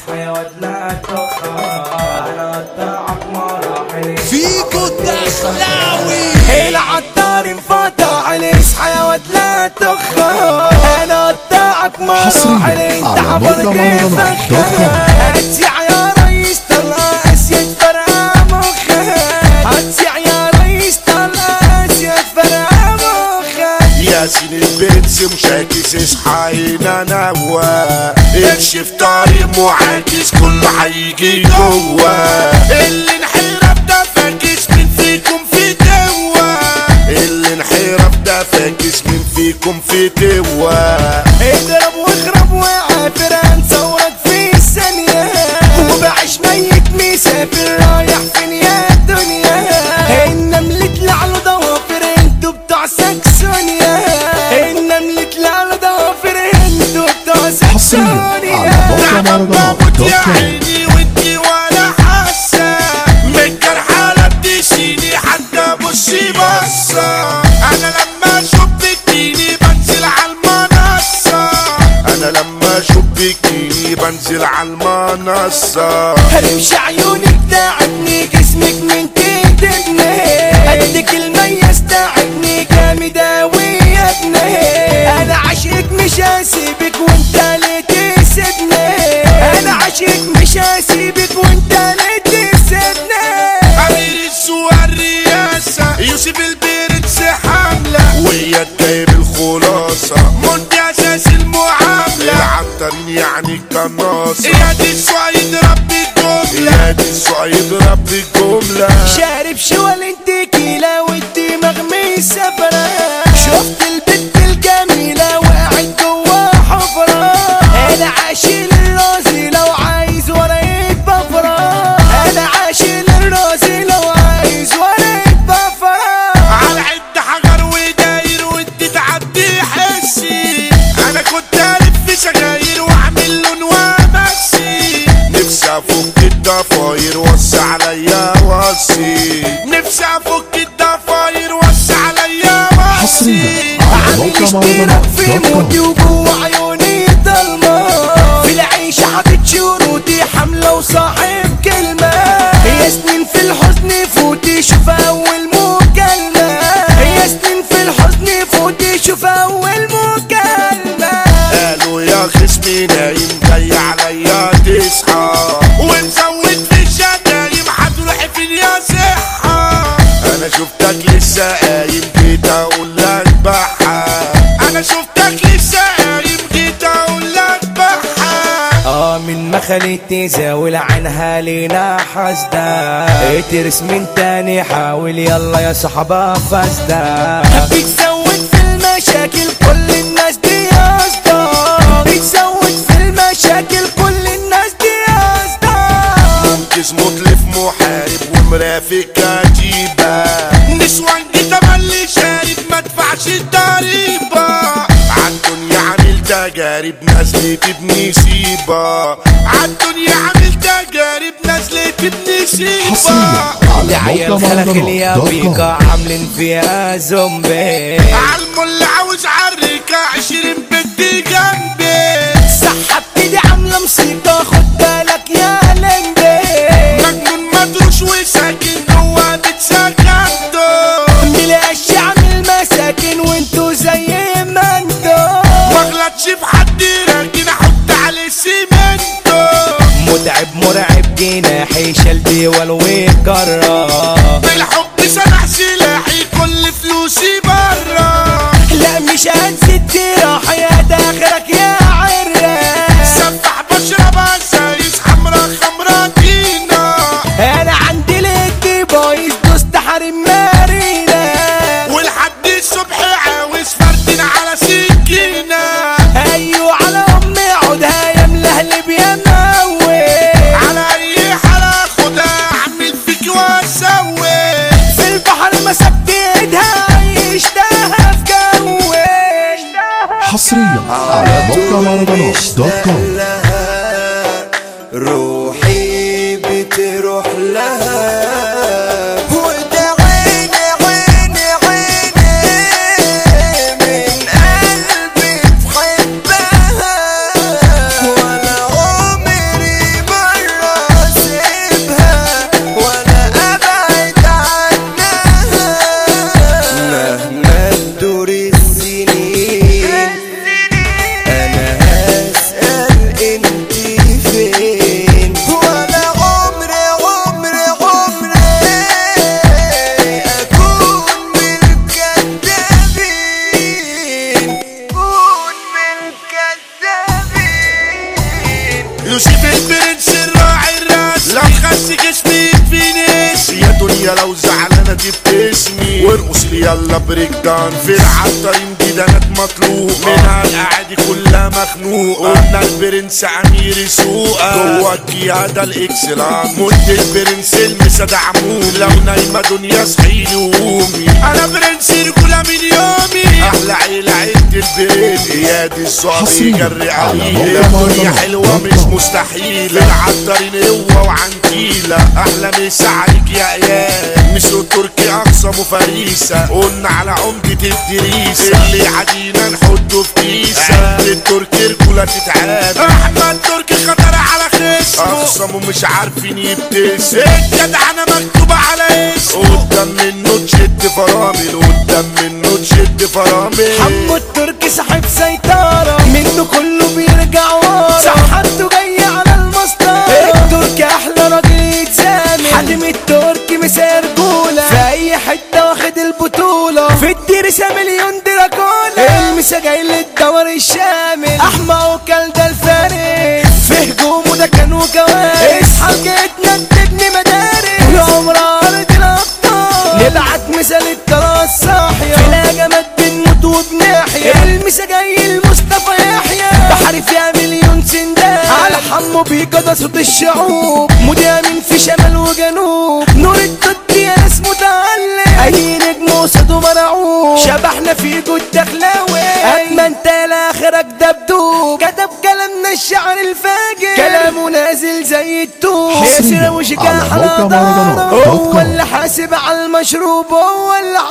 اصحى يا واد لا تخاف انا قطعك مراحل فيكو الدخلاوي العطار انفتح عليه اصحى يا واد لا تخاف انا قطعك مراحل انت على حفرت موقع مهرجانات دوت كوم. هتسيع يا ريس طلع اسيد فرقع مخك هتسيع يا ريس طلع اسيد فرقع مخك ياسين البنس مشاكس اصحى هنا نوا امشي في طريق معاكس كله هيجي جوا اللي انحرف ده فاكس مين فيكم في توا اللي انحرف ده فاكس مين فيكم في توا اضرب واخرب وعافر هنصورك في ثانية وبعيش ميت مسافر رايح فين يا دنيا النمل طلع له ضوافر انتوا بتوع ساكسونيا النمل طلع له ضوافر انتوا بتوع حصريا على ساكسونيا موقع مهرجانات دوت يا كوم عيني وانتي ولا حاسة من الجرحى لا بتشيني حتى بصي بصة انا لما شبكيني بنزل على المنصة انا لما شبكيني بنزل على المنصة هرمش عيونك تعبني جسمك من كتبني قدك المية تعبني جامد اوي يا ابني انا عاشقك مش هسيبك وانت اللي تسيبني انا عاشقك مش هسيبك وانت اللي تسيبني امير السوق الرئاسة يوسف البرنس حملة ويا جايب الخلاصة منتي اساس المعاملة العطارين يعني القناصة يا دي السعيد ربي الجملة يا دي السعيد ربي الجملة شارب شوال انت كيلة والدماغ مسافرة شفت البنت الجميلة وقعت جوا حفرة انا عاشق الرازي لو عايز ورقة بفرة انا عاشق الرازي لو عايز ورقة بفرة على عد حجر وداير وانت تعدي حسي انا كنت الف سجاير واعمل لون وامشي نفسي افك الضفاير وسع عليا وصي نفسي افك الضفاير وسع عليا وصي حصريا على عامل موقع اشتراك مهرجانات في دوت كوم موتي وجوه عيوني ضلمة في العيش حاطط شروطي حملة وصاحب كلمة هي سنين في الحزن فوتي شوف أول مكالمة هي سنين في الحزن فوتي شوف أول مكالمة قالوا يا خصمي نايم جاي عليا تصحى ومزود في الشتايم هتروحي فين يا صحة انا شفتك لسه قايم جيت اقول لك بحة انا شفتك لسه قايم جيت اقول لك بحة اه من ما خليت زاول عنها لينا حسدا ترس من تاني حاول يلا يا صحبا فاسدا بتزود في المشاكل كل الناس دي قصدا بتزود في المشاكل كل الناس دي قصدا منكس مطلف محارب ومرافق كتيبة نسوان جيت املي شارب ما ادفعش الضريبة عالدنيا عامل تجارب نزلت ابني سيبة عالدنيا عامل تجارب نزلت ابني سيبة حصريا على عيال موقع خلق مهرجانات يا دوت بيكا كوم عاملين فيها زومبي عالمول عاوز عريكة عشرين بنت جنبي سحبت دي عاملة موسيقى خد بالك يا لمبي مجنون مدروش وساكن جوا بتسكنته ملقاش عامل مساكن وانتو زي ما انتو مغلطش في حد راكن احط عليه سيمنتو متعب مرعب جناحي شال ديوال وكرة بالحب سلاح سلاحي كل فلوسي برا لا مش هنسد راح يا داخلك يا عرة سفح بشرب عزايز حمرا خمرا دينا انا عندي لك بايظ دوست حريم مارينا ولحد الصبح عاوز فردين على سكينة ايوه على امي عودها يا ملهلب يا موي على اي حالة خدها اعمل فيك واسوي في البحر ما سبت ايدها يشتاها في جوي حصريا على موقع مهرجانات دوت كوم روحي بتروح لها وده عيني عيني عيني من قلبي تحبها ولا عمري يلا بريك دان في العطارين جدانات مطلوب منها القعادي كلها مخنوق قلنا البرنس امير سوقه جوه القياده الاكسلان مد البرنس المسا عموم لو نايمه دنيا صحيني وقومي انا برنس رجوله من يومي احلى عيله عيله البرنس ايادي الصعب حصرياً يجري على عليه موقع الدنيا مهرجانات حلوه دوت مش كوم. مستحيله العطارين قوه وعنتيله احلى مسا عليك يا ايام مسو تركي اقسم فريسه قلنا على عمده الدريسه اللي عدينا نحطه في كيسه التركي رجوله تتعاد احمد تركي خطر على خصمه اقسمه مش عارفين يبتسم الجدعنه مكتوبه على اسمه قدام منه تشد فرامل قدام منه تشد فرامل حمو التركي صاحب سيطرة منه كله بيرجع ورا صحته جاية على المسطرة التركي أحلى راجل يتزامل حاتم التركي مسير جولة في أي حتة واخد البطولة في الدرسة مليون دراكولا المسا جاي للدور الشامل أحمى وكال ده الفارس في هجومه ده كانوا جوارح اصحى جيتنا تبني مدارس والعمر أرض الأبطال نبعت مثال التراس صاحية في الهجمات بنموت وبنحيا المسا جاي المصطفى يحيى بحر فيها مليون سندان على حمو بيجا ده صوت الشعوب مدامن في شمال وجنوب نور الضد يا ناس متعلم اي نجم وصده مرعوب شبحنا في جود دخلاوي اما انت لاخرك دبدوب كتب كلامنا الشعر الفاجر كلامه نازل زي الطوب حصرياً ياسر وشجاع على موقع حضارة مهرجانات دوت هو كوم. اللي حاسب على المشروب هو اللي